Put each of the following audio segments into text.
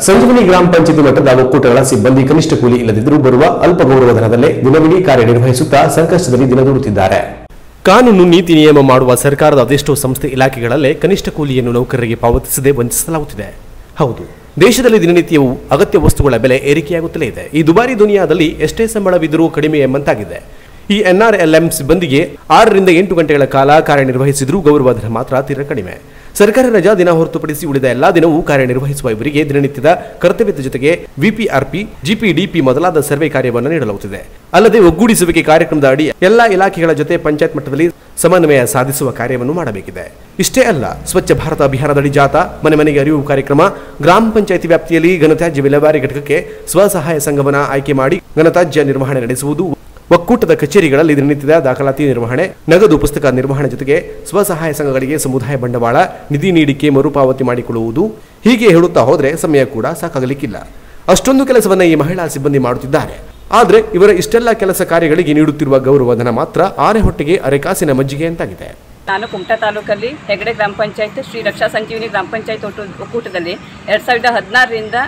ಸಂಜೀವನಿ ಗ್ರಾಮ ಪಂಚಾಯತಿ ಮಟ್ಟದ ಒಕ್ಕೂಟಗಳ ಸಿಬ್ಬಂದಿ ಕನಿಷ್ಠ ಕೂಲಿ ಇಲ್ಲದಿದ್ದರೂ ಬರುವ ಅಲ್ಪ ಗೌರವ ಧನದಲ್ಲೇ ದಿನವಿಡೀ ಕಾರ್ಯನಿರ್ವಹಿಸುತ್ತಾ ಸಂಕಷ್ಟದಲ್ಲಿ ದಿನದೂಡುತ್ತಿದ್ದಾರೆ ಕಾನೂನು ನೀತಿ ನಿಯಮ ಮಾಡುವ ಸರ್ಕಾರದ ಅದೆಷ್ಟೋ ಸಂಸ್ಥೆ ಇಲಾಖೆಗಳಲ್ಲೇ ಕನಿಷ್ಠ ಕೂಲಿಯನ್ನು ನೌಕರರಿಗೆ ಪಾವತಿಸದೆ ವಂಚಿಸಲಾಗುತ್ತಿದೆ ಹೌದು ದೇಶದಲ್ಲಿ ದಿನನಿತ್ಯವೂ ಅಗತ್ಯ ವಸ್ತುಗಳ ಬೆಲೆ ಏರಿಕೆಯಾಗುತ್ತಲೇ ಇದೆ ಈ ದುಬಾರಿ ದುನಿಯಾದಲ್ಲಿ ಎಷ್ಟೇ ಸಂಬಳವಿದ್ದರೂ ಕಡಿಮೆ ಎಂಬಂತಾಗಿದೆ ಈ ಎನ್ಆರ್ಎಲ್ಎಂ ಸಿಬ್ಬಂದಿಗೆ ಆರರಿಂದ ಎಂಟು ಗಂಟೆಗಳ ಕಾಲ ಕಾರ್ಯನಿರ್ವಹಿಸಿದ್ರೂ ಗೌರವಧನ ಮಾತ್ರ ತೀರ ಕಡಿಮೆ ಸರ್ಕಾರಿ ರಜಾ ದಿನ ಹೊರತುಪಡಿಸಿ ಉಳಿದ ಎಲ್ಲಾ ದಿನವೂ ಕಾರ್ಯನಿರ್ವಹಿಸುವ ಇವರಿಗೆ ದಿನನಿತ್ಯದ ಕರ್ತವ್ಯದ ಜೊತೆಗೆ ವಿಪಿಆರ್ಪಿ ಜಿಪಿಡಿಪಿ ಮೊದಲಾದ ಸರ್ವೆ ಕಾರ್ಯವನ್ನು ನೀಡಲಾಗುತ್ತಿದೆ ಅಲ್ಲದೆ ಒಗ್ಗೂಡಿಸುವಿಕೆ ಕಾರ್ಯಕ್ರಮದ ಅಡಿ ಎಲ್ಲಾ ಇಲಾಖೆಗಳ ಜೊತೆ ಪಂಚಾಯತ್ ಮಟ್ಟದಲ್ಲಿ ಸಮನ್ವಯ ಸಾಧಿಸುವ ಕಾರ್ಯವನ್ನು ಮಾಡಬೇಕಿದೆ ಇಷ್ಟೇ ಅಲ್ಲ ಸ್ವಚ್ಛ ಭಾರತ ಅಭಿಯಾನದಡಿ ಜಾಥಾ ಮನೆ ಮನೆಗೆ ಅರಿವು ಕಾರ್ಯಕ್ರಮ ಗ್ರಾಮ ಪಂಚಾಯತಿ ವ್ಯಾಪ್ತಿಯಲ್ಲಿ ಘನತ್ಯಾಜ್ಯ ವಿಲೇವಾರಿ ಘಟಕಕ್ಕೆ ಸ್ವಸಹಾಯ ಸಂಘವನ್ನ ಆಯ್ಕೆ ಮಾಡಿ ಘನತ್ಯಾಜ್ಯ ನಿರ್ವಹಣೆ ನಡೆಸುವುದು ಒಕ್ಕೂಟದ ಕಚೇರಿಗಳಲ್ಲಿ ದಿನನಿತ್ಯದ ದಾಖಲಾತಿ ನಿರ್ವಹಣೆ ನಗದು ಪುಸ್ತಕ ನಿರ್ವಹಣೆ ಜೊತೆಗೆ ಸ್ವಸಹಾಯ ಸಂಘಗಳಿಗೆ ಸಮುದಾಯ ಬಂಡವಾಳ ನಿಧಿ ನೀಡಿಕೆ ಮರುಪಾವತಿ ಮಾಡಿಕೊಳ್ಳುವುದು ಹೀಗೆ ಹೇಳುತ್ತಾ ಹೋದ್ರೆ ಸಮಯ ಕೂಡ ಸಾಕಾಗಲಿಕ್ಕಿಲ್ಲ ಅಷ್ಟೊಂದು ಕೆಲಸವನ್ನ ಈ ಮಹಿಳಾ ಸಿಬ್ಬಂದಿ ಮಾಡುತ್ತಿದ್ದಾರೆ ಆದ್ರೆ ಇವರ ಇಷ್ಟೆಲ್ಲ ಕೆಲಸ ಕಾರ್ಯಗಳಿಗೆ ನೀಡುತ್ತಿರುವ ಗೌರವಧನ ಮಾತ್ರ ಆರೆ ಹೊಟ್ಟೆಗೆ ಅರೆಕಾಸಿನ ಮಜ್ಜಿಗೆ ಅಂತಾಗಿದೆ ನಾನು ಕುಮಟಾ ತಾಲೂಕಲ್ಲಿ ಹೆಗಡೆ ಗ್ರಾಮ ಪಂಚಾಯತ್ ಶ್ರೀ ರಕ್ಷಾ ಸಂಜೀವಿನಿ ಗ್ರಾಮ ಪಂಚಾಯತ್ ಒಟ್ಟು ಒಕ್ಕೂಟದಲ್ಲಿ ಎರಡು ಸಾವಿರದ ಹದಿನಾರರಿಂದ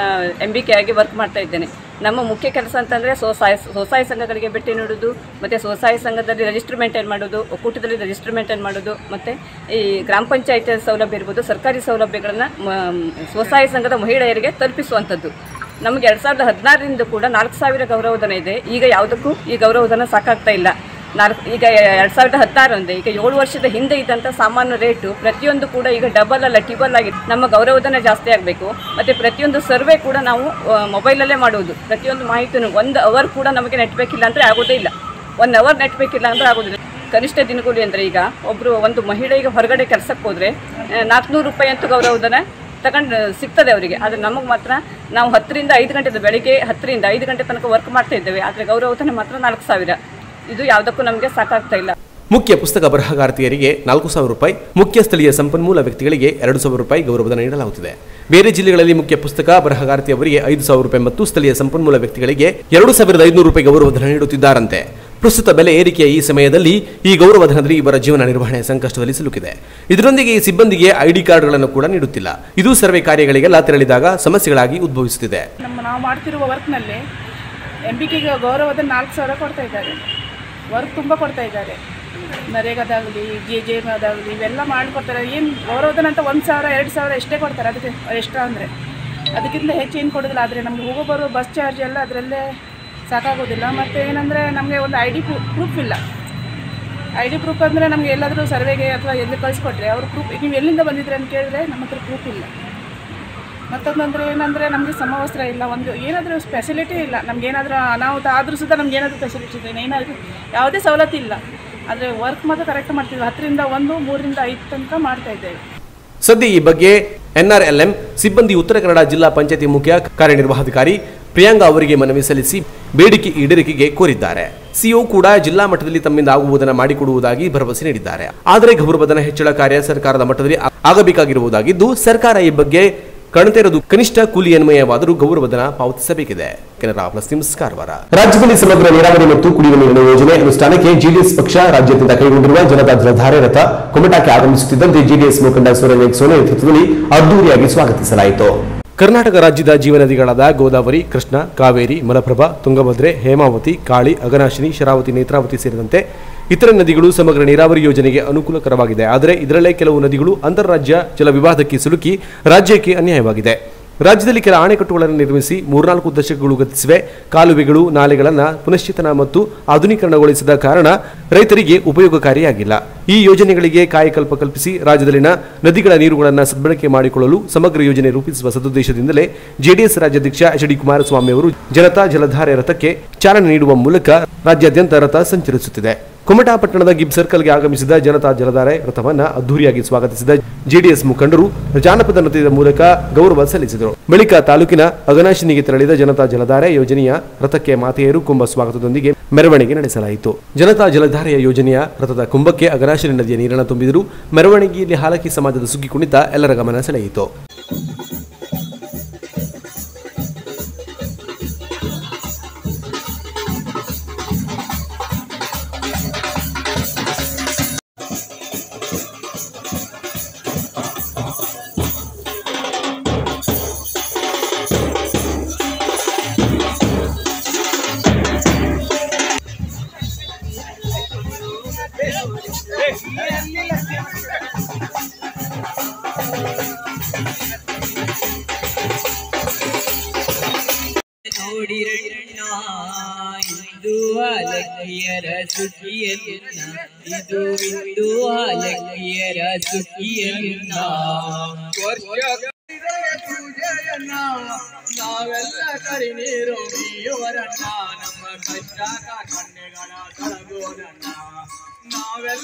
ಎಂ ಬಿ ಕೆ ಆಗಿ ವರ್ಕ್ ಮಾಡ್ತಾ ಇದ್ದೇನೆ ನಮ್ಮ ಮುಖ್ಯ ಕೆಲಸ ಅಂತಂದರೆ ಸ್ವಸಹಾಯ ಸ್ವಸಹಾಯ ಸಂಘಗಳಿಗೆ ಭೇಟಿ ನೀಡೋದು ಮತ್ತು ಸ್ವಸಹಾಯ ಸಂಘದಲ್ಲಿ ರಿಜಿಸ್ಟರ್ ಮೇಂಟೈನ್ ಮಾಡೋದು ಒಕ್ಕೂಟದಲ್ಲಿ ರಿಜಿಸ್ಟರ್ ಮೇಂಟೈನ್ ಮಾಡೋದು ಮತ್ತು ಈ ಗ್ರಾಮ ಪಂಚಾಯತ್ ಸೌಲಭ್ಯ ಇರ್ಬೋದು ಸರ್ಕಾರಿ ಸೌಲಭ್ಯಗಳನ್ನು ಸ್ವಸಹಾಯ ಸಂಘದ ಮಹಿಳೆಯರಿಗೆ ತಲುಪಿಸುವಂಥದ್ದು ನಮಗೆ ಎರಡು ಸಾವಿರದ ಹದಿನಾರರಿಂದ ಕೂಡ ನಾಲ್ಕು ಸಾವಿರ ಗೌರವಧನ ಇದೆ ಈಗ ಯಾವುದಕ್ಕೂ ಈ ಗೌರವಧನ ಸಾಕಾಗ್ತಾ ಇಲ್ಲ ನಾಲ್ಕು ಈಗ ಎರಡು ಸಾವಿರದ ಹದಿನಾರು ಅಂದರೆ ಈಗ ಏಳು ವರ್ಷದ ಹಿಂದೆ ಇದ್ದಂಥ ಸಾಮಾನ್ಯ ರೇಟು ಪ್ರತಿಯೊಂದು ಕೂಡ ಈಗ ಡಬಲ್ ಅಲ್ಲ ಟಿಬಲ್ ಆಗಿದೆ ನಮ್ಮ ಗೌರವಧನ ಜಾಸ್ತಿ ಆಗಬೇಕು ಮತ್ತು ಪ್ರತಿಯೊಂದು ಸರ್ವೆ ಕೂಡ ನಾವು ಮೊಬೈಲಲ್ಲೇ ಮಾಡುವುದು ಪ್ರತಿಯೊಂದು ಮಾಹಿತಿನೂ ಒಂದು ಅವರ್ ಕೂಡ ನಮಗೆ ನೆಟ್ ಬೇಕಿಲ್ಲ ಅಂದರೆ ಆಗೋದೇ ಇಲ್ಲ ಒನ್ ಅವರ್ ನೆಟ್ ಬೇಕಿಲ್ಲ ಅಂದರೆ ಆಗೋದಿಲ್ಲ ಕನಿಷ್ಠ ದಿನಗೂಲಿ ಅಂದರೆ ಈಗ ಒಬ್ಬರು ಒಂದು ಮಹಿಳೆಗೆ ಹೊರಗಡೆ ಕೆಲಸಕ್ಕೆ ಹೋದರೆ ನಾಲ್ಕುನೂರು ರೂಪಾಯಿ ಅಂತೂ ಗೌರವಧನ ತಗೊಂಡು ಸಿಗ್ತದೆ ಅವರಿಗೆ ಆದರೆ ನಮಗೆ ಮಾತ್ರ ನಾವು ಹತ್ತರಿಂದ ಐದು ಗಂಟೆದು ಬೆಳಿಗ್ಗೆ ಹತ್ತರಿಂದ ಐದು ಗಂಟೆ ತನಕ ವರ್ಕ್ ಮಾಡ್ತಾ ಇದ್ದೇವೆ ಆದರೆ ಗೌರವಧನ ಮಾತ್ರ ನಾಲ್ಕು ಸಾವಿರ ಇದು ಯಾವುದಕ್ಕೂ ನಮಗೆ ಸಾಕಾಗ್ತಾ ಇಲ್ಲ ಮುಖ್ಯ ಪುಸ್ತಕ ಬರಹಗಾರ್ತಿಯರಿಗೆ ನಾಲ್ಕು ಸಾವಿರ ರೂಪಾಯಿ ಮುಖ್ಯ ಸ್ಥಳೀಯ ಸಂಪನ್ಮೂಲ ವ್ಯಕ್ತಿಗಳಿಗೆ ಎರಡು ಸಾವಿರ ರೂಪಾಯಿ ಗೌರವಧನ ನೀಡಲಾಗುತ್ತಿದೆ ಬೇರೆ ಜಿಲ್ಲೆಗಳಲ್ಲಿ ಮುಖ್ಯ ಪುಸ್ತಕ ಬರಹಗಾರ್ತಿಯವರಿಗೆ ಐದು ಸಾವಿರ ರೂಪಾಯಿ ಮತ್ತು ಸ್ಥಳೀಯ ಸಂಪನ್ಮೂಲ ವ್ಯಕ್ತಿಗಳಿಗೆ ಎರಡು ಸಾವಿರದ ಐದುನೂರು ರೂಪಾಯಿ ಗೌರವಧನ ನೀಡುತ್ತಿದ್ದಾರಂತೆ ಪ್ರಸ್ತುತ ಬೆಲೆ ಏರಿಕೆಯ ಈ ಸಮಯದಲ್ಲಿ ಈ ಗೌರವಧನದಲ್ಲಿ ಇವರ ಜೀವನ ನಿರ್ವಹಣೆ ಸಂಕಷ್ಟದಲ್ಲಿ ಸಿಲುಕಿದೆ ಇದರೊಂದಿಗೆ ಈ ಸಿಬ್ಬಂದಿಗೆ ಐಡಿ ಕಾರ್ಡ್ಗಳನ್ನು ಕೂಡ ನೀಡುತ್ತಿಲ್ಲ ಇದು ಸರ್ವೆ ಕಾರ್ಯಗಳಿಗೆಲ್ಲ ತೆರಳಿದಾಗ ಸಮಸ್ಯೆಗಳಾಗಿ ಉದ್ಭವಿಸುತ್ತಿದೆ ನಮ್ಮ ನಾವು ಮಾಡ್ತಿರುವ ವರ್ಕ್ನಲ್ಲಿ ಎಂ ಬಿ ಕೆಗೆ ಗೌರವದ ನಾಲ್ಕು ಸಾವಿರ ಕೊಡ್ತಾ ಇದ್ದಾರೆ ವರ್ಕ್ ತುಂಬ ಕೊಡ್ತಾ ಇದ್ದಾರೆ ನರೇಗಾದಾಗಲಿ ಜೆ ಜೆ ಎಮ್ ಅದಾಗಲಿ ಇವೆಲ್ಲ ಮಾಡಿಕೊಡ್ತಾರೆ ಏನು ಗೌರವಧನ ಅಂತ ಒಂದು ಸಾವಿರ ಎರಡು ಸಾವಿರ ಎಷ್ಟೇ ಕೊಡ್ತಾರೆ ಅದಕ್ಕೆ ಎಕ್ಸ್ಟ್ರಾ ಅಂದರೆ ಅದಕ್ಕಿಂತ ಹೆಚ್ಚು ಏನು ಕೊಡೋದಿಲ್ಲ ಆದರೆ ನಮಗೆ ಹೋಗೋ ಬರೋ ಬಸ್ ಚಾರ್ಜ್ ಎಲ್ಲ ಅದರಲ್ಲೇ ಸಾಕಾಗೋದಿಲ್ಲ ಮತ್ತು ಏನಂದರೆ ನಮಗೆ ಒಂದು ಐ ಡಿ ಪ್ರೂಫ್ ಇಲ್ಲ ಐ ಡಿ ಪ್ರೂಫ್ ಅಂದರೆ ನಮಗೆ ಎಲ್ಲಾದರೂ ಸರ್ವೆಗೆ ಅಥವಾ ಎಲ್ಲಿ ಕಳಿಸ್ಕೊಟ್ರೆ ಅವರು ಪ್ರೂಫ್ ನೀವು ಎಲ್ಲಿಂದ ಬಂದಿದ್ರೆ ಅಂತ ಕೇಳಿದ್ರೆ ನಮ್ಮ ಹತ್ರ ಪ್ರೂಫ್ ಇಲ್ಲ ಮತ್ತೊಂದಂದ್ರೆ ಏನಂದರೆ ನಮಗೆ ಸಮವಸ್ತ್ರ ಇಲ್ಲ ಒಂದು ಏನಾದರೂ ಫೆಸಿಲಿಟಿ ಇಲ್ಲ ನಮಗೇನಾದರೂ ಅನಾಹುತ ಆದರೂ ಸುತ್ತ ನಮ್ಗೆ ಏನಾದರೂ ಫೆಸಿಲಿಟಿ ಇದೆ ಏನಾದರೂ ಯಾವುದೇ ಸವಲತ್ತು ಇಲ್ಲ ಆದರೆ ವರ್ಕ್ ಮಾತ್ರ ಕರೆಕ್ಟ್ ಮಾಡ್ತೀವಿ ಹತ್ತರಿಂದ ಒಂದು ಮೂರರಿಂದ ಐದು ತನಕ ಮಾಡ್ತಾ ಇದ್ದೇವೆ ಸದ್ಯ ಈ ಬಗ್ಗೆ ಎನ್ಆರ್ಎಲ್ಎಂ ಸಿಬ್ಬಂದಿ ಉತ್ತರ ಕನ್ನಡ ಜಿಲ್ಲಾ ಪಂಚಾಯತಿ ಮುಖ್ಯ ಕಾರ್ಯನಿರ್ವಹಣಾಧಿಕಾರಿ ಪ್ರಿಯಾಂಕಾ ಅವರಿಗೆ ಮನವಿ ಸಲ್ಲಿಸಿ ಬೇಡಿಕೆ ಈಡೇರಿಕೆಗೆ ಕೋರಿದ್ದಾರೆ ಸಿಒ ಕೂಡ ಜಿಲ್ಲಾ ಮಟ್ಟದಲ್ಲಿ ತಮ್ಮಿಂದ ಆಗುವುದನ್ನು ಮಾಡಿಕೊಡುವುದಾಗಿ ಭರವಸೆ ನೀಡಿದ್ದಾರೆ ಆದರೆ ಗೌರವಧನ ಹೆಚ್ಚಳ ಕಾರ್ಯ ಸರ್ಕಾರದ ಮಟ್ಟದಲ್ಲಿ ಆ- ಆಗಬೇಕಾಗಿರುವುದಾಗಿದ್ದು ಸರ್ಕಾರ ಈ ಬಗ್ಗೆ ಕಣತೆರೆದು ಕನಿಷ್ಠ ಕೂಲಿ ಅನ್ವಯವಾದರೂ ಗೌರವಧನ ಪಾವತಿಸಬೇಕಿದೆ ಕೆನರಾ ಪ್ಲಸ್ ನ್ಯೂಸ್ ಕಾರವಾರ ರಾಜ್ಯದಲ್ಲಿ ಸಮಗ್ರ ನೀರಾವರಿ ಮತ್ತು ಕುಡಿಯುವ ನೀರಿನ ಯೋಜನೆ ಅನುಷ್ಠಾನಕ್ಕೆ ಜೆಡಿಎಸ್ ಪಕ್ಷ ರಾಜ್ಯಾದ್ಯಂತ ಕೈಗೊಂಡಿರುವ ಜನತಾ ಜಲಧಾರೆ ರಥ ಕುಮಟಾಕ್ಕೆ ಆಗಮಿಸುತ್ತಿದ್ದಂತೆ ಜೆಡಿಎಸ್ ಮುಖಂಡ ಸೂರ್ಯ ಸೋನೆ ನೇತೃತ್ವದಲ್ಲಿ ಅದ್ದೂರಿಯಾಗಿ ಸ್ವಾಗತಿಸಲಾಯಿತು ಕರ್ನಾಟಕ ರಾಜ್ಯದ ಜೀವನದಿಗಳಾದ ಗೋದಾವರಿ ಕೃಷ್ಣ ಕಾವೇರಿ ಮಲಪ್ರಭಾ ತುಂಗಭದ್ರೆ ಹೇಮಾವತಿ ಕಾಳಿ ಅಗನಾಶಿನಿ ಶರಾವತಿ ನೇತ್ರಾವತಿ ಸೇರಿದಂತೆ ಇತರ ನದಿಗಳು ಸಮಗ್ರ ನೀರಾವರಿ ಯೋಜನೆಗೆ ಅನುಕೂಲಕರವಾಗಿದೆ ಆದರೆ ಇದರಲ್ಲೇ ಕೆಲವು ನದಿಗಳು ಅಂತಾರಾಜ್ಯ ಜಲ ವಿವಾದಕ್ಕೆ ಸಿಲುಕಿ ರಾಜ್ಯಕ್ಕೆ ಅನ್ಯಾಯವಾಗಿದೆ ರಾಜ್ಯದಲ್ಲಿ ಕೆಲ ಅಣೆಕಟ್ಟುಗಳನ್ನು ನಿರ್ಮಿಸಿ ಮೂರ್ನಾಲ್ಕು ದಶಕಗಳು ಗತಿಸಿವೆ ಕಾಲುವೆಗಳು ನಾಲೆಗಳನ್ನು ಪುನಶ್ಚೇತನ ಮತ್ತು ಆಧುನೀಕರಣಗೊಳಿಸಿದ ಕಾರಣ ರೈತರಿಗೆ ಉಪಯೋಗಕಾರಿಯಾಗಿಲ್ಲ ಈ ಯೋಜನೆಗಳಿಗೆ ಕಾಯಕಲ್ಪ ಕಲ್ಪಿಸಿ ರಾಜ್ಯದಲ್ಲಿನ ನದಿಗಳ ನೀರುಗಳನ್ನು ಸದ್ಬಳಕೆ ಮಾಡಿಕೊಳ್ಳಲು ಸಮಗ್ರ ಯೋಜನೆ ರೂಪಿಸುವ ಸದುದ್ದೇಶದಿಂದಲೇ ಜೆಡಿಎಸ್ ರಾಜ್ಯಾಧ್ಯಕ್ಷ ಎಚ್ ಡಿ ಕುಮಾರಸ್ವಾಮಿ ಅವರು ಜನತಾ ಜಲಧಾರೆ ರಥಕ್ಕೆ ಚಾಲನೆ ನೀಡುವ ಮೂಲಕ ರಾಜ್ಯಾದ್ಯಂತ ರಥ ಸಂಚರಿಸುತ್ತಿದೆ ಕುಮಟಾ ಪಟ್ಟಣದ ಗಿಬ್ ಸರ್ಕಲ್ಗೆ ಆಗಮಿಸಿದ ಜನತಾ ಜಲಧಾರೆ ರಥವನ್ನ ಅದ್ದೂರಿಯಾಗಿ ಸ್ವಾಗತಿಸಿದ ಜೆಡಿಎಸ್ ಮುಖಂಡರು ಜಾನಪದ ನೃತ್ಯದ ಮೂಲಕ ಗೌರವ ಸಲ್ಲಿಸಿದರು ಬಳಿಕ ತಾಲೂಕಿನ ಅಗನಾಶಿನಿಗೆ ತೆರಳಿದ ಜನತಾ ಜಲಧಾರೆ ಯೋಜನೆಯ ರಥಕ್ಕೆ ಮಾತೆಯರು ಕುಂಭ ಸ್ವಾಗತದೊಂದಿಗೆ ಮೆರವಣಿಗೆ ನಡೆಸಲಾಯಿತು ಜನತಾ ಜಲಧಾರೆಯ ಯೋಜನೆಯ ರಥದ ಕುಂಭಕ್ಕೆ ಅಗನಾಶಿನಿ ನದಿಯ ನೀರನ್ನು ತುಂಬಿದರು ಮೆರವಣಿಗೆಯಲ್ಲಿ ಹಾಲಕಿ ಸಮಾಜದ ಸುಗ್ಗಿ ಕುಣಿತ ಎಲ್ಲರ ಗಮನ ಸೆಳೆಯಿತು ಇಂದು ಹಾಲಕ್ಕಿಯರ ಸುಖಿಯನ್ನ ಇದು ಇಂದು ಹಾಲಕ್ಕಿಯರ ಸುಖಿಯನ್ನ ಪೂಜೆಯನ್ನ ನಾವೆಲ್ಲ ಕರಿ ನೀರು ಮೀಯುವರನ್ನ ನಮ್ಮ ಕಷ್ಟ ಕಣ್ಣೆಗಳ ತೊಳಗೋರನ್ನ ನಾವೆಲ್ಲ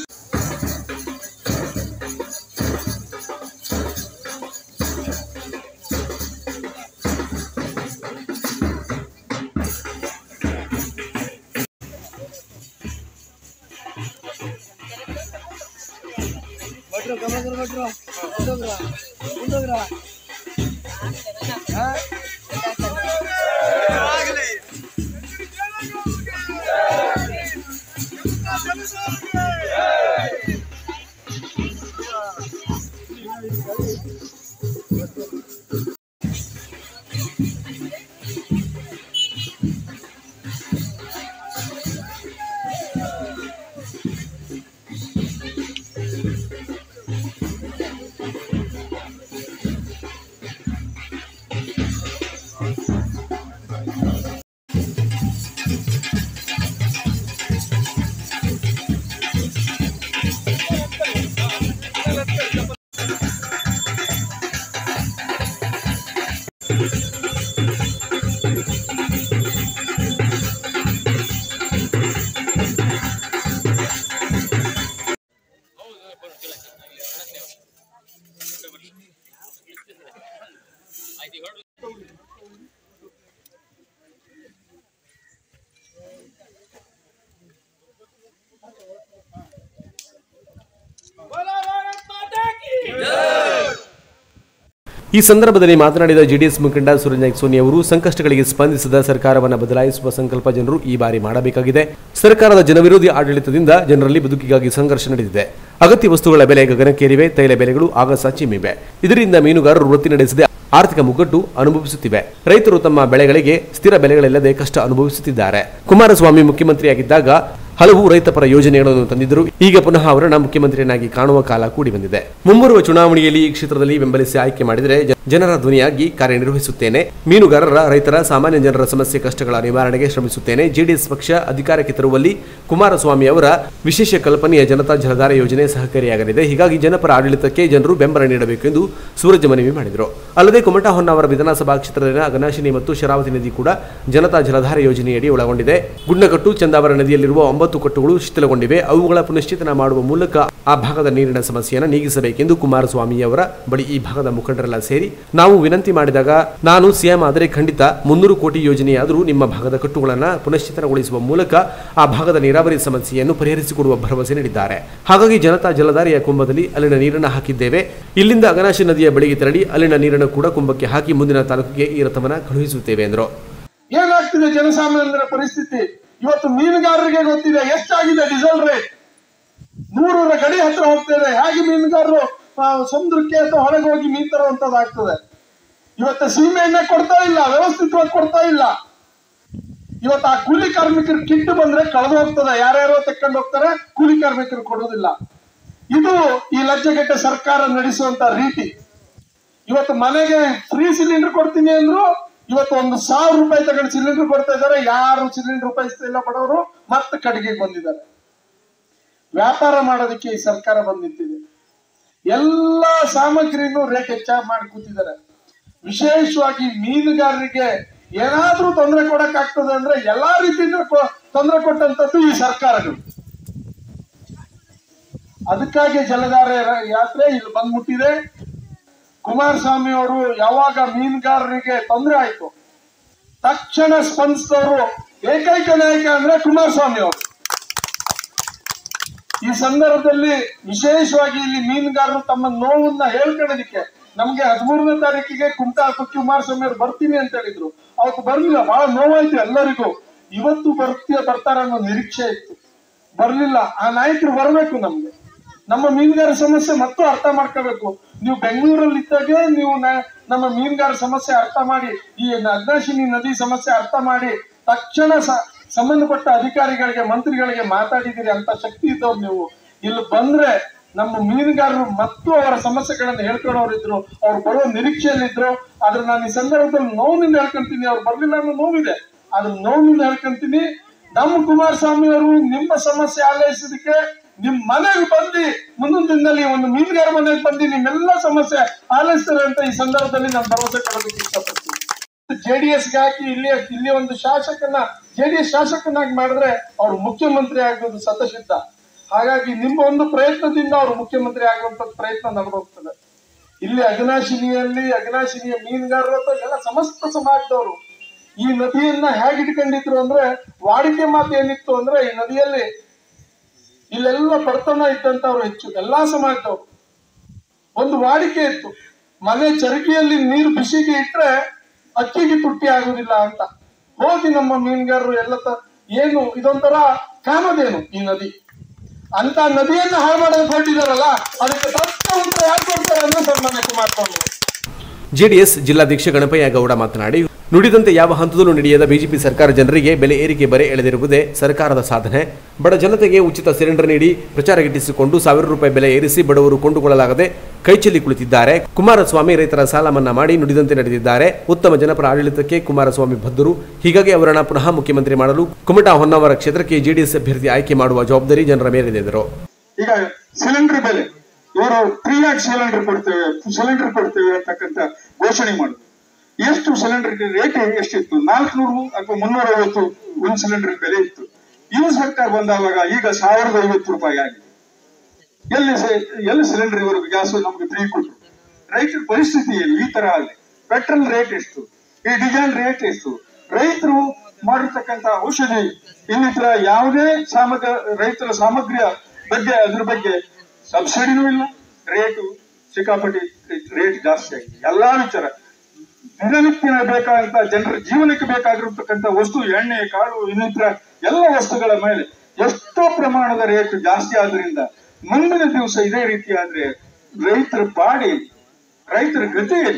ಈ ಸಂದರ್ಭದಲ್ಲಿ ಮಾತನಾಡಿದ ಜೆಡಿಎಸ್ ಮುಖಂಡ ಸುರೇಂದ್ರ ಸೋನಿ ಅವರು ಸಂಕಷ್ಟಗಳಿಗೆ ಸ್ಪಂದಿಸದ ಸರ್ಕಾರವನ್ನು ಬದಲಾಯಿಸುವ ಸಂಕಲ್ಪ ಜನರು ಈ ಬಾರಿ ಮಾಡಬೇಕಾಗಿದೆ ಸರ್ಕಾರದ ಜನವಿರೋಧಿ ಆಡಳಿತದಿಂದ ಜನರಲ್ಲಿ ಬದುಕಿಗಾಗಿ ಸಂಘರ್ಷ ನಡೆದಿದೆ ಅಗತ್ಯ ವಸ್ತುಗಳ ಬೆಲೆ ಗಗನಕ್ಕೇರಿವೆ ತೈಲ ಬೆಲೆಗಳು ಆಗಸ ಚಿಮ್ಮಿವೆ ಇದರಿಂದ ಮೀನುಗಾರರು ವೃತ್ತಿ ನಡೆಸದೆ ಆರ್ಥಿಕ ಮುಗ್ಗಟ್ಟು ಅನುಭವಿಸುತ್ತಿವೆ ರೈತರು ತಮ್ಮ ಬೆಳೆಗಳಿಗೆ ಸ್ಥಿರ ಬೆಲೆಗಳಿಲ್ಲದೆ ಕಷ್ಟ ಅನುಭವಿಸುತ್ತಿದ್ದಾರೆ ಕುಮಾರಸ್ವಾಮಿ ಮುಖ್ಯಮಂತ್ರಿಯಾಗಿದ್ದಾಗ ಹಲವು ರೈತಪರ ಯೋಜನೆಗಳನ್ನು ತಂದಿದ್ದರು ಈಗ ಪುನಃ ಅವರನ್ನ ಮುಖ್ಯಮಂತ್ರಿಯನ್ನಾಗಿ ಕಾಣುವ ಕಾಲ ಕೂಡಿ ಬಂದಿದೆ ಮುಂಬರುವ ಚುನಾವಣೆಯಲ್ಲಿ ಈ ಕ್ಷೇತ್ರದಲ್ಲಿ ಬೆಂಬಲಿಸಿ ಆಯ್ಕೆ ಮಾಡಿದರೆ ಜ- ಜನರ ಧ್ವನಿಯಾಗಿ ಕಾರ್ಯನಿರ್ವಹಿಸುತ್ತೇನೆ ಮೀನುಗಾರರ ರೈತರ ಸಾಮಾನ್ಯ ಜನರ ಸಮಸ್ಯೆ ಕಷ್ಟಗಳ ನಿವಾರಣೆಗೆ ಶ್ರಮಿಸುತ್ತೇನೆ ಜೆಡಿಎಸ್ ಪಕ್ಷ ಅಧಿಕಾರಕ್ಕೆ ತರುವಲ್ಲಿ ಕುಮಾರಸ್ವಾಮಿ ಅವರ ವಿಶೇಷ ಕಲ್ಪನೆಯ ಜನತಾ ಜಲಧಾರ ಯೋಜನೆ ಸಹಕಾರಿಯಾಗಲಿದೆ ಹೀಗಾಗಿ ಜನಪರ ಆಡಳಿತಕ್ಕೆ ಜನರು ಬೆಂಬಲ ನೀಡಬೇಕು ಎಂದು ಸೂರಜ್ ಮನವಿ ಮಾಡಿದರು ಅಲ್ಲದೆ ಕುಮಟಾ ಹೊನ್ನಾವರ ವಿಧಾನಸಭಾ ಕ್ಷೇತ್ರದಲ್ಲಿನ ಅಘನಾಶಿನಿ ಮತ್ತು ಶರಾವತಿ ನದಿ ಕೂಡ ಜನತಾ ಜಲಧಾರ ಯೋಜನೆಯಡಿ ಒಳಗೊಂಡಿದೆ ಗುಡ್ನಕಟ್ಟು ಚಂದಾವರ ನದಿಯಲ್ಲಿರುವ ಒಂಬತ್ತು ಕಟ್ಟುಗಳು ಶಿಥಿಲಗೊಂಡಿವೆ ಅವುಗಳ ಪುನಶ್ಚೇತನ ಮಾಡುವ ಮೂಲಕ ಆ ಭಾಗದ ನೀರಿನ ಸಮಸ್ಯೆಯನ್ನು ನೀಗಿಸಬೇಕೆಂದು ಕುಮಾರಸ್ವಾಮಿ ಅವರ ಬಳಿ ಈ ಭಾಗದ ಮುಖಂಡರೆಲ್ಲ ಸೇರಿ ನಾವು ವಿನಂತಿ ಮಾಡಿದಾಗ ನಾನು ಸಿಎಂ ಆದರೆ ಖಂಡಿತ ಮುನ್ನೂರು ಕೋಟಿ ಯೋಜನೆಯಾದರೂ ನಿಮ್ಮ ಭಾಗದ ಕಟ್ಟುಗಳನ್ನು ಪುನಶ್ಚೇತನಗೊಳಿಸುವ ಮೂಲಕ ಆ ಭಾಗದ ನೀರಾವರಿ ಸಮಸ್ಯೆಯನ್ನು ಪರಿಹರಿಸಿಕೊಡುವ ಭರವಸೆ ನೀಡಿದ್ದಾರೆ ಹಾಗಾಗಿ ಜನತಾ ಜಲಧಾರೆಯ ಕುಂಭದಲ್ಲಿ ಅಲ್ಲಿನ ನೀರನ್ನು ಹಾಕಿದ್ದೇವೆ ಇಲ್ಲಿಂದ ಅಗನಾಶಿ ನದಿಯ ಬಳಿಗೆ ತೆರಳಿ ಅಲ್ಲಿನ ನೀರನ್ನು ಕೂಡ ಕುಂಭಕ್ಕೆ ಹಾಕಿ ಮುಂದಿನ ತಾಲೂಕಿಗೆ ಈ ರಥವನ್ನು ಕಳುಹಿಸುತ್ತೇವೆ ಎಂದರು ಏನಾಗ್ತಿದೆ ಜನಸಾಮಾನ್ಯರ ಪರಿಸ್ಥಿತಿ ಇವತ್ತು ಮೀನುಗಾರರಿಗೆ ಗೊತ್ತಿದೆ ಎಷ್ಟಾಗಿದೆ ಡೀಸೆಲ್ ರೇಟ್ ನೂರರ ಗಡಿ ಹತ್ರ ಹೋಗ್ತದೆ ಹೇಗೆ ಮೀನುಗಾರರು ಆ, ಸಮುದ್ರಕ್ಕೆ ಅಥವಾ ಹೊರಗೆ ಹೋಗಿ ಮೀನ್ ತರುವಂತದ್ದಾಗ್ತದೆ ಇವತ್ತು ಸೀಮೆ ಎಣ್ಣೆ ಕೊಡ್ತಾ ಇಲ್ಲ ವ್ಯವಸ್ಥಿತವಾಗಿ ಕೊಡ್ತಾ ಇಲ್ಲ ಇವತ್ತು ಆ ಕೂಲಿ ಕಾರ್ಮಿಕರ ಕಿಟ್ ಬಂದ್ರೆ ಕಳೆದು ಹೋಗ್ತದೆ ಯಾರ್ಯಾರೋ ತಕೊಂಡು ಹೋಗ್ತಾರೆ ಕೂಲಿ ಕಾರ್ಮಿಕರು ಕೊಡೋದಿಲ್ಲ ಇದು ಈ ಲಜ್ಜೆಗೆಟ್ಟ ಸರ್ಕಾರ ನಡೆಸುವಂತ ರೀತಿ ಇವತ್ತು ಮನೆಗೆ ಫ್ರೀ ಸಿಲಿಂಡರ್ ಕೊಡ್ತೀನಿ ಅಂದ್ರು ಇವತ್ತು ಒಂದು ಸಾವಿರ ರೂಪಾಯಿ ತಗೊಂಡು ಸಿಲಿಂಡರ್ ಕೊಡ್ತಾ ಇದ್ದಾರೆ ಯಾರು ಸಿಲಿಂಡರ್ ಉಪಯೋಗಿಸ್ತಾ ಇಲ್ಲ ಬಡವರು ಮತ್ತೆ ಕಡೆಗೆ ಬಂದಿದ್ದಾರೆ ವ್ಯಾಪಾರ ಮಾಡೋದಕ್ಕೆ ಈ ಸರ್ಕಾರ ಬಂದ್ ನಿಂತಿದೆ ಎಲ್ಲ ಸಾಮಗ್ರಿನೂ ರೇಟ್ ಹೆಚ್ಚಾಗಿ ಮಾಡಿ ಕೂತಿದ್ದಾರೆ ವಿಶೇಷವಾಗಿ ಮೀನುಗಾರರಿಗೆ ಏನಾದ್ರೂ ತೊಂದರೆ ಕೊಡಕ್ ಆಗ್ತದೆ ಅಂದ್ರೆ ಎಲ್ಲಾ ರೀತಿಯಿಂದ ಕೊ- ತೊಂದರೆ ಕೊಟ್ಟಂತದ್ದು ಈ ಸರ್ಕಾರಗಳು ಅದಕ್ಕಾಗಿ ಜಲಧಾರ ಯಾತ್ರೆ ಇಲ್ಲಿ ಬಂದ್ಬಿಟ್ಟಿದೆ ಕುಮಾರಸ್ವಾಮಿ ಅವರು ಯಾವಾಗ ಮೀನುಗಾರರಿಗೆ ತೊಂದರೆ ಆಯ್ತು ತಕ್ಷಣ ಸ್ಪಂದಿಸಿದವರು ಏಕೈಕ ನಾಯಕ ಅಂದ್ರೆ ಕುಮಾರಸ್ವಾಮಿ ಅವರು ಈ ಸಂದರ್ಭದಲ್ಲಿ ವಿಶೇಷವಾಗಿ ಇಲ್ಲಿ ಮೀನುಗಾರರು ತಮ್ಮ ನೋವನ್ನ ಹೇಳ್ಕೊಳ್ಳೋದಕ್ಕೆ ನಮ್ಗೆ ಹದಿಮೂರನೇ ತಾರೀಕಿಗೆ ಕುಮಟಾ ಕುಮಾರಸ್ವಾಮಿ ಅವರು ಬರ್ತೀನಿ ಅಂತ ಹೇಳಿದ್ರು ಅವತ್ತು ಬರ್ಲಿಲ್ಲ ಬಹಳ ನೋವಾಯ್ತು ಎಲ್ಲರಿಗೂ ಇವತ್ತು ಬರ್ತೀಯ ಬರ್ತಾರ ಅನ್ನೋ ನಿರೀಕ್ಷೆ ಇತ್ತು ಬರ್ಲಿಲ್ಲ ಆ ನಾಯಕರು ಬರಬೇಕು ನಮ್ಗೆ ನಮ್ಮ ಮೀನುಗಾರ ಸಮಸ್ಯೆ ಮತ್ತು ಅರ್ಥ ಮಾಡ್ಕೋಬೇಕು ನೀವು ಬೆಂಗಳೂರಲ್ಲಿ ಇದ್ದಾಗೆ ನೀವು ನ- ನಮ್ಮ ಮೀನುಗಾರ ಸಮಸ್ಯೆ ಅರ್ಥ ಮಾಡಿ ಈ ಅಗ್ನಾಶಿನಿ ನದಿ ಸಮಸ್ಯೆ ಅರ್ಥ ಮಾಡಿ ತಕ್ಷಣ ಸ- ಸಂಬಂಧಪಟ್ಟ ಅಧಿಕಾರಿಗಳಿಗೆ ಮಂತ್ರಿಗಳಿಗೆ ಮಾತಾಡಿದಿರಿ ಅಂತ ಶಕ್ತಿ ಇದ್ದವ್ರು ನೀವು ಇಲ್ಲಿ ಬಂದ್ರೆ ನಮ್ಮ ಮೀನುಗಾರರು ಮತ್ತು ಅವರ ಸಮಸ್ಯೆಗಳನ್ನು ಹೇಳ್ಕೊಳ್ಳೋರು ಇದ್ರು ಅವ್ರು ಬರೋ ನಿರೀಕ್ಷೆಯಲ್ಲಿದ್ರು ಆದ್ರೆ ನಾನು ಈ ಸಂದರ್ಭದಲ್ಲಿ ನೋವಿನಿಂದ ಹೇಳ್ಕೊಂತೀನಿ ಅವ್ರು ಬರ್ಲಿಲ್ಲ ಅನ್ನೋ ನೋವಿದೆ ಅದ್ರ ನೋವಿನಿಂದ ಹೇಳ್ಕೊಂತೀನಿ ನಮ್ಮ ಕುಮಾರಸ್ವಾಮಿ ಅವರು ನಿಮ್ಮ ಸಮಸ್ಯೆ ಆಲೈಸಿದಕ್ಕೆ ನಿಮ್ ಮನೆಗೆ ಬಂದು ಮುಂದಿನ ದಿನದಲ್ಲಿ ಒಂದು ಮೀನುಗಾರ ಮನೆಗೆ ಬಂದು ನಿಮ್ಮೆಲ್ಲ ಸಮಸ್ಯೆ ಆಲೈಸ್ತಾರೆ ಅಂತ ಈ ಸಂದರ್ಭದಲ್ಲಿ ನಾನು ಭರವಸೆ ಕೊಡೋದಕ್ಕೆ ಇಷ್ಟಪಡ್ತೀನಿ ಜೆಡಿಎಸ್ ಗೆ ಹಾಕಿ ಇಲ್ಲಿ ಇಲ್ಲಿ ಒಂದು ಶಾಸಕನ ಜೆಡಿಎಸ್ ಶಾಸಕನಾಗಿ ಮಾಡಿದ್ರೆ ಅವ್ರು ಮುಖ್ಯಮಂತ್ರಿ ಆಗೋದು ಸತಸಿದ್ಧ ಹಾಗಾಗಿ ನಿಮ್ಮ ಒಂದು ಪ್ರಯತ್ನದಿಂದ ಅವ್ರು ಮುಖ್ಯಮಂತ್ರಿ ಆಗುವಂತ ಪ್ರಯತ್ನ ನಡೆದೋಗ್ತದೆ ಇಲ್ಲಿ ಅಘನಾಶಿನಿಯಲ್ಲಿ ಅಘನಾಶಿನಿಯ ಮೀನುಗಾರರು ಅಥವಾ ಎಲ್ಲ ಸಮಸ್ತ ಸಮಾಜದವರು ಈ ನದಿಯನ್ನ ಹೇಗೆ ಇಟ್ಕೊಂಡಿದ್ರು ಅಂದ್ರೆ ವಾಡಿಕೆ ಮಾತು ಏನಿತ್ತು ಅಂದ್ರೆ ಈ ನದಿಯಲ್ಲಿ ಇಲ್ಲೆಲ್ಲ ಬಡತನ ಇದ್ದಂತವ್ರು ಹೆಚ್ಚು ಎಲ್ಲಾ ಸಮಾಜದವರು ಒಂದು ವಾಡಿಕೆ ಇತ್ತು ಮನೆ ಚರಕಿಯಲ್ಲಿ ನೀರು ಬಿಸಿಗೆ ಇಟ್ರೆ ಅಕ್ಕಿಗೆ ತುಟ್ಟಿ ಆಗುದಿಲ್ಲ ಅಂತ ಹೋಗಿ ನಮ್ಮ ಮೀನುಗಾರರು ಎಲ್ಲ ತ ಏನು ಇದೊಂಥರ ಕಾಮಧೇನು ಈ ನದಿ ಅಂತ ನದಿಯನ್ನ ಹಾಳು ಮಾಡೋದು ಹೊರಟಿದಾರಲ್ಲ ಅದಕ್ಕೆ ತಕ್ಕ ಉತ್ತರ ಯಾಕೆ ಕೊಡ್ತಾರೆ ಅಂದ್ರೆ ಸನ್ಮಾನ್ಯ ಕುಮಾರಸ್ವಾಮಿ ಅವರು. ಜೆಡಿಎಸ್ ಜಿಲ್ಲಾಧ್ಯಕ್ಷ ಗಣಪಯ್ಯ ಗೌಡ ಮಾತನಾಡಿ ನುಡಿದಂತೆ ಯಾವ ಹಂತದಲ್ಲೂ ನಡೆಯದ ಬಿಜೆಪಿ ಸರ್ಕಾರ ಜನರಿಗೆ ಬೆಲೆ ಏರಿಕೆ ಬರೆ ಎಳೆದಿರುವುದೇ ಸರ್ಕಾರದ ಸಾಧನೆ ಬಡ ಜನತೆಗೆ ಉಚಿತ ಸಿಲಿಂಡರ್ ನೀಡಿ ಪ್ರಚಾರ ಗಿಟ್ಟಿಸಿಕೊಂಡು ಸಾವಿರ ರೂಪಾಯಿ ಬೆಲೆ ಏರಿಸಿ ಬಡವರು ಕೊಂಡುಕೊಳ್ಳಲಾಗದೆ ಕೈಚೆಲ್ಲಿ ಕುಳಿತಿದ್ದಾರೆ ಕುಮಾರಸ್ವಾಮಿ ರೈತರ ಸಾಲ ಮನ್ನಾ ಮಾಡಿ ನುಡಿದಂತೆ ನಡೆದಿದ್ದಾರೆ ಉತ್ತಮ ಜನಪರ ಆಡಳಿತಕ್ಕೆ ಕುಮಾರಸ್ವಾಮಿ ಬದ್ಧರು ಹೀಗಾಗಿ ಅವರನ್ನ ಪುನಃ ಮುಖ್ಯಮಂತ್ರಿ ಮಾಡಲು ಕುಮಟಾ ಹೊನ್ನಾವರ ಕ್ಷೇತ್ರಕ್ಕೆ ಜೆಡಿಎಸ್ ಅಭ್ಯರ್ಥಿ ಆಯ್ಕೆ ಮಾಡುವ ಜವಾಬ್ದಾರಿ ಜನರ ಮೇಲಿದೆ ಎಂದರು ಈಗ ಸಿಲಿಂಡರ್ ಬೆಲೆ ಇವರು ಫ್ರೀ ಆಗಿ ಸಿಲಿಂಡರ್ ಕೊಡ್ತೇವೆ ಸಿಲಿಂಡರ್ ಕೊಡ್ತೇವೆ ಅಂತಕ್ಕಂಥ ಘೋಷಣೆ ಮಾಡುದು ಎಷ್ಟು ಸಿಲಿಂಡರ್ ರೇಟ್ ಎಷ್ಟಿತ್ತು ನಾಲ್ಕುನೂರು ಅಥವಾ ಮುನ್ನೂರ ಐವತ್ತು ಒಂದು ಸಿಲಿಂಡರ್ ಬೆಲೆ ಇತ್ತು ಇವು ಸರ್ಕಾರ ಬಂದಾವಾಗ ಈಗ ಸಾವಿರದ ಐವತ್ತು ರೂಪಾಯಿ ಆಗಿದೆ ಎಲ್ಲಿ ಸ- ಎಲ್ಲಿ ಸಿಲಿಂಡರ್ ಇವರಿಗೆ ಗ್ಯಾಸ್ ನಮ್ಗೆ ಫ್ರೀ ಕೊಟ್ಟರು ರೈತರ ಪರಿಸ್ಥಿತಿ ಏನು ಈ ತರ ಆಗಿದೆ ಪೆಟ್ರೋಲ್ ರೇಟ್ ಎಷ್ಟು ಈ ಡೀಸೆಲ್ ರೇಟ್ ಎಷ್ಟು ರೈತರು ಮಾಡಿರ್ತಕ್ಕಂಥ ಔಷಧಿ ಇನ್ನಿತರ ಯಾವುದೇ ಸಾಮಗ್ರ ರೈತರ ಸಾಮಗ್ರಿಯ ಬಗ್ಗೆ ಅದ್ರ ಬಗ್ಗೆ ಸಬ್ಸಿಡಿನೂ ಇಲ್ಲ ರೇಟು ಸಿಕ್ಕಾಪಟ್ಟಿ ರೇಟ್ ಜಾಸ್ತಿ ಆಗಿದೆ ಎಲ್ಲಾ ವಿಚಾರ ದಿನನಿತ್ಯ ಬೇಕಾದಂತ ಜನರ ಜೀವನಕ್ಕೆ ಬೇಕಾಗಿರತಕ್ಕಂಥ ವಸ್ತು ಎಣ್ಣೆ ಕಾಳು ಇನ್ನಿತರ ಎಲ್ಲ ವಸ್ತುಗಳ ಮೇಲೆ ಎಷ್ಟೋ ಪ್ರಮಾಣದ ರೇಟ್ ಜಾಸ್ತಿ ಆದ್ರಿಂದ ಮುಂದಿನ ದಿವಸ ಇದೇ ರೀತಿ ಆದ್ರೆ ರೈತರ ಪಾಡಿ ರೈತರ ಗತಿ ಏನು?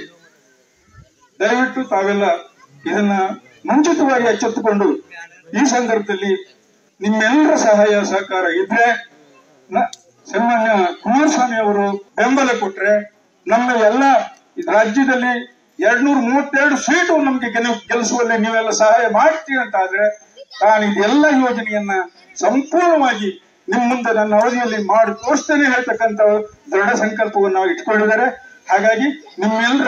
ದಯವಿಟ್ಟು ತಾವೆಲ್ಲ ಇದನ್ನ ಮುಂಚಿತವಾಗಿ ಎಚ್ಚೆತ್ತುಕೊಂಡು ಈ ಸಂದರ್ಭದಲ್ಲಿ ನಿಮ್ಮೆಲ್ಲರ ಸಹಾಯ ಸಹಕಾರ ಇದ್ರೆ ನ- ಸನ್ಮಾನ್ಯ ಕುಮಾರಸ್ವಾಮಿ ಅವರು ಬೆಂಬಲ ಕೊಟ್ರೆ ನಮ್ಮ ಎಲ್ಲ ರಾಜ್ಯದಲ್ಲಿ ಎರಡ್ನೂರ ಮೂವತ್ತೆರಡು ಸೀಟು ನಮ್ಗೆ ಗೆಲ್- ಗೆಲ್ಲಿಸುವಲ್ಲಿ ನೀವೆಲ್ಲ ಸಹಾಯ ಮಾಡ್ತೀವಿ ಅಂತ ಆದ್ರೆ ನಾನು ಇದೆಲ್ಲ ಯೋಜನೆಯನ್ನ ಸಂಪೂರ್ಣವಾಗಿ ನಿಮ್ ಮುಂದೆ ನನ್ನ ಅವಧಿಯಲ್ಲಿ ಮಾಡಿ ತೋರಿಸ್ತೇನೆ ಹೇಳ್ತಕ್ಕಂಥ ದೃಢ ಸಂಕಲ್ಪವನ್ನು ನಾವು ಇಟ್ಕೊಂಡಿದ್ದಾರೆ ಹಾಗಾಗಿ ನಿಮ್ಮೆಲ್ಲರ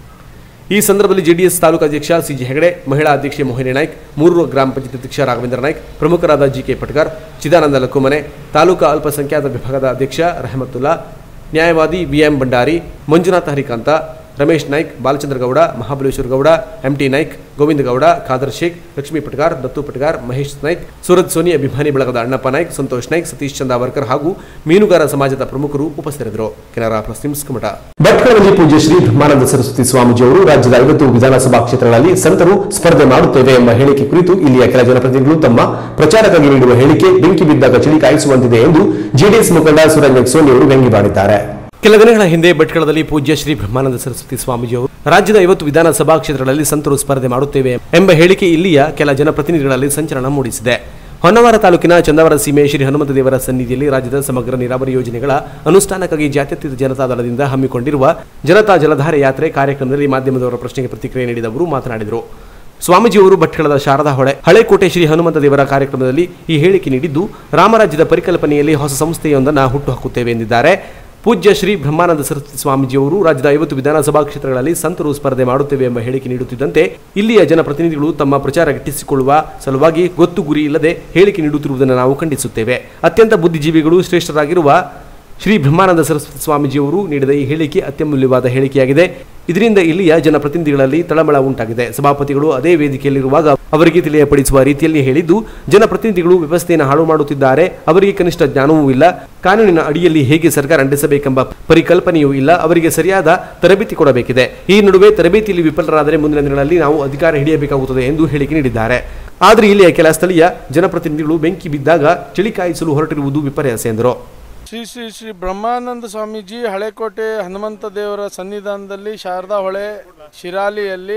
ಈ ಸಂದರ್ಭದಲ್ಲಿ ಜೆಡಿಎಸ್ ತಾಲೂಕು ಅಧ್ಯಕ್ಷ ಸಿಜಿ ಹೆಗಡೆ ಮಹಿಳಾ ಅಧ್ಯಕ್ಷೆ ಮೋಹಿನಿ ನಾಯ್ಕ್ ಮೂರೂರು ಗ್ರಾಮ ಪಂಚಾಯತ್ ಅಧ್ಯಕ್ಷ ರಾಘವೇಂದ್ರ ನಾಯ್ಕ್ ಪ್ರಮುಖರಾದ ಜಿಕೆ ಪಟ್ಕರ್ ಚಿದಾನಂದ ಲಕ್ಕುಮನೆ ತಾಲೂಕಾ ಅಲ್ಪಸಂಖ್ಯಾತ ವಿಭಾಗದ ಅಧ್ಯಕ್ಷ ರೆಹಮತುಲ್ಲಾ ನ್ಯಾಯವಾದಿ ಬಿಎಂ ಭಂಡಾರಿ ಮಂಜುನಾಥ ಹರಿಕಾಂತ ರಮೇಶ್ ನಾಯ್ಕ್ ಬಾಲಚಂದ್ರ ಗೌಡ ಮಹಾಬಲೇಶ್ವರ ಗೌಡ ಎಂಟಿ ನಾಯ್ಕ್ ಗೋವಿಂದ ಗೌಡ ಖಾದರ್ ಶೇಖ್ ಲಕ್ಷ್ಮೀ ಪಟ್ಗಾರ್ ದತ್ತು ಪಟ್ಗಾರ್ ಮಹೇಶ್ ನಾಯ್ಕ್ ಸೂರತ್ ಸೋನಿ ಅಭಿಮಾನಿ ಬಳಗದ ಅಣ್ಣಪ್ಪ ನಾಯ್ಕ್ ಸಂತೋಷ್ ನಾಯ್ಕ್ ಸತೀಶ್ ಚಂದಾವರ್ಕರ್ ಹಾಗೂ ಮೀನುಗಾರ ಸಮಾಜದ ಪ್ರಮುಖರು ಉಪಸ್ಥಿತರಿದ್ದರು ಕೆನರಾ ಪ್ಲಸ್ ನ್ಯೂಸ್ ಕಮಟ ಭಟ್ಕಳದಲ್ಲಿ ಪೂಜ್ಯ ಶ್ರೀ ಬ್ರಹ್ಮಾನಂದ ಸರಸ್ವತಿ ಸ್ವಾಮೀಜಿ ಅವರು ರಾಜ್ಯದ ಐವತ್ತು ವಿಧಾನಸಭಾ ಕ್ಷೇತ್ರಗಳಲ್ಲಿ ಸಂತರು ಸ್ಪರ್ಧೆ ಮಾಡುತ್ತೇವೆ ಎಂಬ ಹೇಳಿಕೆ ಕುರಿತು ಇಲ್ಲಿಯ ಕೆಲ ಜನಪ್ರತಿನಿಧಿಗಳು ತಮ್ಮ ಪ್ರಚಾರಕ್ಕಾಗಿ ನೀಡುವ ಹೇಳಿಕೆ ಬೆಂಕಿ ಬಿದ್ದಾಗ ಚಳಿ ಕಾಯಿಸುವಂತಿದೆ ಎಂದು ಜೆಡಿಎಸ್ ಮುಖಂಡ ಸುರಂಜನ್ ಸೋನಿ ಅವರು ವ್ಯಂಗ್ಯವಾಡಿದ್ದಾರೆ ಕೆಲ ದಿನಗಳ ಹಿಂದೆ ಭಟ್ಕಳದಲ್ಲಿ ಪೂಜ್ಯ ಶ್ರೀ ಬ್ರಹ್ಮಾನಂದ ಸರಸ್ವತಿ ಸ್ವಾಮೀಜಿ ಅವರು ರಾಜ್ಯದ ಐವತ್ತು ವಿಧಾನಸಭಾ ಕ್ಷೇತ್ರಗಳಲ್ಲಿ ಸಂತರು ಸ್ಪರ್ಧೆ ಮಾಡುತ್ತೇವೆ ಎಂಬ ಹೇಳಿಕೆ ಇಲ್ಲಿಯ ಕೆಲ ಜನಪ್ರತಿನಿಧಿಗಳಲ್ಲಿ ಸಂಚಲನ ಮೂಡಿಸಿದೆ ಹೊನ್ನವಾರ ತಾಲೂಕಿನ ಚಂದವರ ಸೀಮೆ ಶ್ರೀ ಹನುಮಂತ ದೇವರ ಸನ್ನಿಧಿಯಲ್ಲಿ ರಾಜ್ಯದ ಸಮಗ್ರ ನೀರಾವರಿ ಯೋಜನೆಗಳ ಅನುಷ್ಠಾನಕ್ಕಾಗಿ ಜಾತ್ಯತೀತ ಜನತಾ ದಳದಿಂದ ಹಮ್ಮಿಕೊಂಡಿರುವ ಜನತಾ ಜಲಧಾರೆ ಯಾತ್ರೆ ಕಾರ್ಯಕ್ರಮದಲ್ಲಿ ಮಾಧ್ಯಮದವರ ಪ್ರಶ್ನೆಗೆ ಪ್ರತಿಕ್ರಿಯೆ ನೀಡಿದ ಅವರು ಮಾತನಾಡಿದರು ಸ್ವಾಮೀಜಿಯವರು ಭಟ್ಕಳದ ಶಾರದಾ ಹೊಳೆ ಹಳೆಕೋಟೆ ಶ್ರೀ ಹನುಮಂತ ದೇವರ ಕಾರ್ಯಕ್ರಮದಲ್ಲಿ ಈ ಹೇಳಿಕೆ ನೀಡಿದ್ದು ರಾಮರಾಜ್ಯದ ಪರಿಕಲ್ಪನೆಯಲ್ಲಿ ಹೊಸ ಸಂಸ್ಥೆಯೊಂದನ್ನು ಹುಟ್ಟುಹಾಕುತ್ತೇವೆ ಎಂದಿದ್ದಾರೆ ಪೂಜ್ಯ ಶ್ರೀ ಬ್ರಹ್ಮಾನಂದ ಸರಸ್ವತಿ ಸ್ವಾಮೀಜಿಯವರು ರಾಜ್ಯದ ಐವತ್ತು ವಿಧಾನಸಭಾ ಕ್ಷೇತ್ರಗಳಲ್ಲಿ ಸಂತರು ಸ್ಪರ್ಧೆ ಮಾಡುತ್ತೇವೆ ಎಂಬ ಹೇಳಿಕೆ ನೀಡುತ್ತಿದ್ದಂತೆ ಇಲ್ಲಿಯ ಜನಪ್ರತಿನಿಧಿಗಳು ತಮ್ಮ ಪ್ರಚಾರ ಗಿಟ್ಟಿಸಿಕೊಳ್ಳುವ ಸಲುವಾಗಿ ಗೊತ್ತು ಗುರಿ ಇಲ್ಲದೆ ಹೇಳಿಕೆ ನೀಡುತ್ತಿರುವುದನ್ನು ನಾವು ಖಂಡಿಸುತ್ತೇವೆ ಅತ್ಯಂತ ಬುದ್ಧಿಜೀವಿಗಳು ಶ್ರೇಷ್ಠರಾಗಿರುವ ಶ್ರೀ ಬ್ರಹ್ಮಾನಂದ ಸರಸ್ವತಿ ಸ್ವಾಮೀಜಿಯವರು ನೀಡಿದ ಈ ಹೇಳಿಕೆ ಅತ್ಯಮೂಲ್ಯವಾದ ಹೇಳಿಕೆಯಾಗಿದೆ ಇದರಿಂದ ಇಲ್ಲಿಯ ಜನಪ್ರತಿನಿಧಿಗಳಲ್ಲಿ ತಳಮಳ ಉಂಟಾಗಿದೆ ಸಭಾಪತಿಗಳು ಅದೇ ವೇದಿಕೆಯಲ್ಲಿರುವಾಗ ಅವರಿಗೆ ತಿಳಿಯಪಡಿಸುವ ರೀತಿಯಲ್ಲಿ ಹೇಳಿದ್ದು ಜನಪ್ರತಿನಿಧಿಗಳು ವ್ಯವಸ್ಥೆಯನ್ನು ಹಾಳು ಮಾಡುತ್ತಿದ್ದಾರೆ ಅವರಿಗೆ ಕನಿಷ್ಠ ಜ್ಞಾನವೂ ಇಲ್ಲ ಕಾನೂನಿನ ಅಡಿಯಲ್ಲಿ ಹೇಗೆ ಸರ್ಕಾರ ನಡೆಸಬೇಕೆಂಬ ಪರಿಕಲ್ಪನೆಯೂ ಇಲ್ಲ ಅವರಿಗೆ ಸರಿಯಾದ ತರಬೇತಿ ಕೊಡಬೇಕಿದೆ ಈ ನಡುವೆ ತರಬೇತಿಯಲ್ಲಿ ವಿಫಲರಾದರೆ ಮುಂದಿನ ದಿನಗಳಲ್ಲಿ ನಾವು ಅಧಿಕಾರ ಹಿಡಿಯಬೇಕಾಗುತ್ತದೆ ಎಂದು ಹೇಳಿಕೆ ನೀಡಿದ್ದಾರೆ ಆದರೆ ಇಲ್ಲಿಯ ಕೆಲ ಸ್ಥಳೀಯ ಜನಪ್ರತಿನಿಧಿಗಳು ಬೆಂಕಿ ಬಿದ್ದಾಗ ಚಳಿ ಕಾಯಿಸಲು ಹೊರಟಿರುವುದು ವಿಪರ್ಯಾಸ ಎಂದರು ಶ್ರೀ ಶ್ರೀ ಶ್ರೀ ಬ್ರಹ್ಮಾನಂದ ಸ್ವಾಮೀಜಿ ಹಳೆಕೋಟೆ ಹನುಮಂತ ದೇವರ ಸನ್ನಿಧಾನದಲ್ಲಿ ಶಾರದಾ ಹೊಳೆ ಶಿರಾಲಿಯಲ್ಲಿ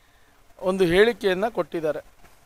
ಒಂದು ಹೇಳಿಕೆಯನ್ನು ಕೊಟ್ಟಿದ್ದಾರೆ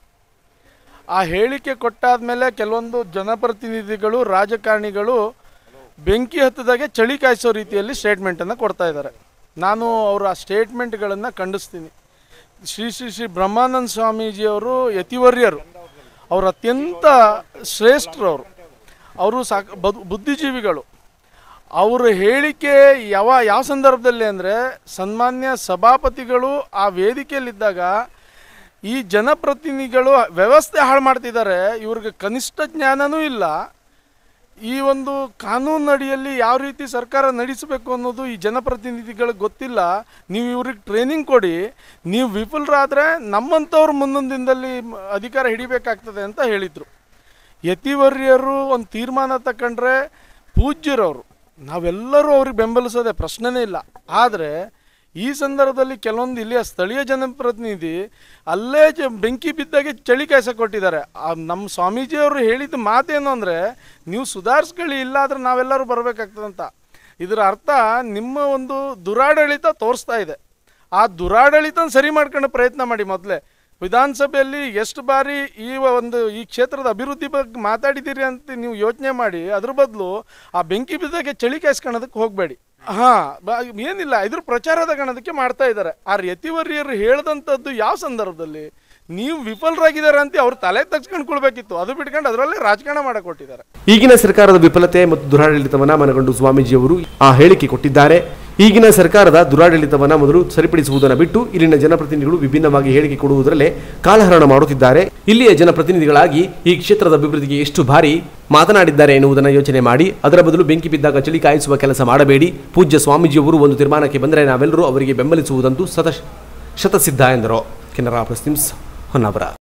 ಆ ಹೇಳಿಕೆ ಕೊಟ್ಟಾದ ಮೇಲೆ ಕೆಲವೊಂದು ಜನಪ್ರತಿನಿಧಿಗಳು ರಾಜಕಾರಣಿಗಳು ಬೆಂಕಿ ಹತ್ತದಾಗೆ ಚಳಿ ಕಾಯಿಸೋ ರೀತಿಯಲ್ಲಿ ಸ್ಟೇಟ್ಮೆಂಟನ್ನು ಕೊಡ್ತಾ ಇದ್ದಾರೆ ನಾನು ಅವರ ಆ ಸ್ಟೇಟ್ಮೆಂಟ್ಗಳನ್ನು ಖಂಡಿಸ್ತೀನಿ ಶ್ರೀ ಶ್ರೀ ಶ್ರೀ ಬ್ರಹ್ಮಾನಂದ ಸ್ವಾಮೀಜಿಯವರು ಯತಿವರ್ಯರು ಅವರು ಅತ್ಯಂತ ಶ್ರೇಷ್ಠರವರು ಅವರು ಸಾಕ ಬದು ಬುದ್ಧಿಜೀವಿಗಳು ಅವರ ಹೇಳಿಕೆ ಯಾವ ಯಾವ ಸಂದರ್ಭದಲ್ಲಿ ಅಂದರೆ ಸನ್ಮಾನ್ಯ ಸಭಾಪತಿಗಳು ಆ ವೇದಿಕೆಯಲ್ಲಿದ್ದಾಗ ಈ ಜನಪ್ರತಿನಿಧಿಗಳು ವ್ಯವಸ್ಥೆ ಹಾಳು ಮಾಡ್ತಿದ್ದಾರೆ ಇವ್ರಿಗೆ ಕನಿಷ್ಠ ಜ್ಞಾನನೂ ಇಲ್ಲ ಈ ಒಂದು ಕಾನೂನು ಅಡಿಯಲ್ಲಿ ಯಾವ ರೀತಿ ಸರ್ಕಾರ ನಡೆಸಬೇಕು ಅನ್ನೋದು ಈ ಜನಪ್ರತಿನಿಧಿಗಳಿಗೆ ಗೊತ್ತಿಲ್ಲ ನೀವು ಇವ್ರಿಗೆ ಟ್ರೈನಿಂಗ್ ಕೊಡಿ ನೀವು ವಿಫಲರಾದರೆ ನಮ್ಮಂಥವ್ರು ಮುಂದೊಂದು ದಿನದಲ್ಲಿ ಮ- ಅಧಿಕಾರ ಹಿಡಿಬೇಕಾಗ್ತದೆ ಅಂತ ಹೇಳಿದರು ಯತಿವರ್ಯರು ಒಂದು ತೀರ್ಮಾನ ತಗೊಂಡ್ರೆ ಪೂಜ್ಯರವರು ನಾವೆಲ್ಲರೂ ಅವ್ರಿಗೆ ಬೆಂಬಲಿಸೋದೆ ಪ್ರಶ್ನೆನೇ ಇಲ್ಲ ಆದರೆ ಈ ಸಂದರ್ಭದಲ್ಲಿ ಕೆಲವೊಂದು ಇಲ್ಲಿಯ ಸ್ಥಳೀಯ ಜನಪ್ರತಿನಿಧಿ ಅಲ್ಲೇ ಜ ಬೆಂಕಿ ಬಿದ್ದಾಗೆ ಚಳಿ ಕಾಯ್ಸಕ್ಕೆ ಕೊಟ್ಟಿದ್ದಾರೆ ಆ ನಮ್ಮ ಸ್ವಾಮೀಜಿಯವರು ಹೇಳಿದ ಮಾತೇನು ಅಂದರೆ ನೀವು ಸುಧಾರಿಸ್ಕೊಳ್ಳಿ ಇಲ್ಲಾದ್ರೆ ನಾವೆಲ್ಲರೂ ಬರಬೇಕಾಗ್ತದಂತ ಇದರ ಅರ್ಥ ನಿಮ್ಮ ಒಂದು ದುರಾಡಳಿತ ತೋರಿಸ್ತಾ ಇದೆ ಆ ದುರಾಡಳಿತ ಸರಿ ಮಾಡ್ಕೊಳ್ಳೋ ಪ್ರಯತ್ನ ಮಾಡಿ ಮೊದಲೇ ವಿಧಾನಸಭೆಯಲ್ಲಿ ಎಷ್ಟು ಬಾರಿ ಈ ಒಂದು ಈ ಕ್ಷೇತ್ರದ ಅಭಿವೃದ್ಧಿ ಬಗ್ಗೆ ಮಾತಾಡಿದ್ದೀರಿ ಅಂತ ನೀವು ಯೋಚನೆ ಮಾಡಿ ಅದ್ರ ಬದಲು ಆ ಬೆಂಕಿ ಬಿದ್ದಾಗೆ ಚಳಿ ಕಾಯಿಸ್ಕೊಳ್ಳೋದಕ್ಕೆ ಹೋಗಬೇಡಿ ಹಾಂ ಏನಿಲ್ಲ ಇದ್ರ ಪ್ರಚಾರದ ಗಣದಕ್ಕೆ ಮಾಡ್ತಾ ಇದ್ದಾರೆ ಆ ಯತಿವರ್ಯರು ಹೇಳ್ದಂಥದ್ದು ಯಾವ ಸಂದರ್ಭದಲ್ಲಿ ನೀವು ವಿಫಲರಾಗಿದ್ದಾರೆ ಅಂತ ಅವ್ರು ತಲೆ ತಗ್ಸ್ಕೊಂಡು ಕೊಡ್ಬೇಕಿತ್ತು ಅದು ಬಿಟ್ಕೊಂಡು ಅದರಲ್ಲೇ ರಾಜಕಾರಣ ಮಾಡಕ್ಕೆ ಕೊಟ್ಟಿದ್ದಾರೆ ಈಗಿನ ಸರ್ಕಾರದ ವಿಫಲತೆ ಮತ್ತು ದುರಾಡಳಿತವನ್ನ ಮನಗಂಡು ಸ್ವಾಮೀಜಿಯವರು ಆ ಹೇಳಿಕೆ ಕೊಟ್ಟಿದ್ದಾರೆ ಈಗಿನ ಸರ್ಕಾರದ ದುರಾಡಳಿತವನ್ನ ಮೊದಲು ಸರಿಪಡಿಸುವುದನ್ನು ಬಿಟ್ಟು ಇಲ್ಲಿನ ಜನಪ್ರತಿನಿಧಿಗಳು ವಿಭಿನ್ನವಾಗಿ ಹೇಳಿಕೆ ಕೊಡುವುದರಲ್ಲೇ ಕಾಲಹರಣ ಮಾಡುತ್ತಿದ್ದಾರೆ ಇಲ್ಲಿಯ ಜನಪ್ರತಿನಿಧಿಗಳಾಗಿ ಈ ಕ್ಷೇತ್ರದ ಅಭಿವೃದ್ಧಿಗೆ ಎಷ್ಟು ಬಾರಿ ಮಾತನಾಡಿದ್ದಾರೆ ಎನ್ನುವುದನ್ನು ಯೋಚನೆ ಮಾಡಿ ಅದರ ಬದಲು ಬೆಂಕಿ ಬಿದ್ದಾಗ ಚಳಿ ಕಾಯಿಸುವ ಕೆಲಸ ಮಾಡಬೇಡಿ ಪೂಜ್ಯ ಸ್ವಾಮೀಜಿಯವರು ಒಂದು ತೀರ್ಮಾನಕ್ಕೆ ಬಂದರೆ ನಾವೆಲ್ಲರೂ ಅವರಿಗೆ ಬೆಂಬಲಿಸುವುದಂತೂ ಸತ ಶತಸಿದ್ಧ ಎಂದರು ಕೆನರಾ ಪ್ರೆಸ್ ನ್ಯೂಸ್ ಹೊನ್ನಾವರ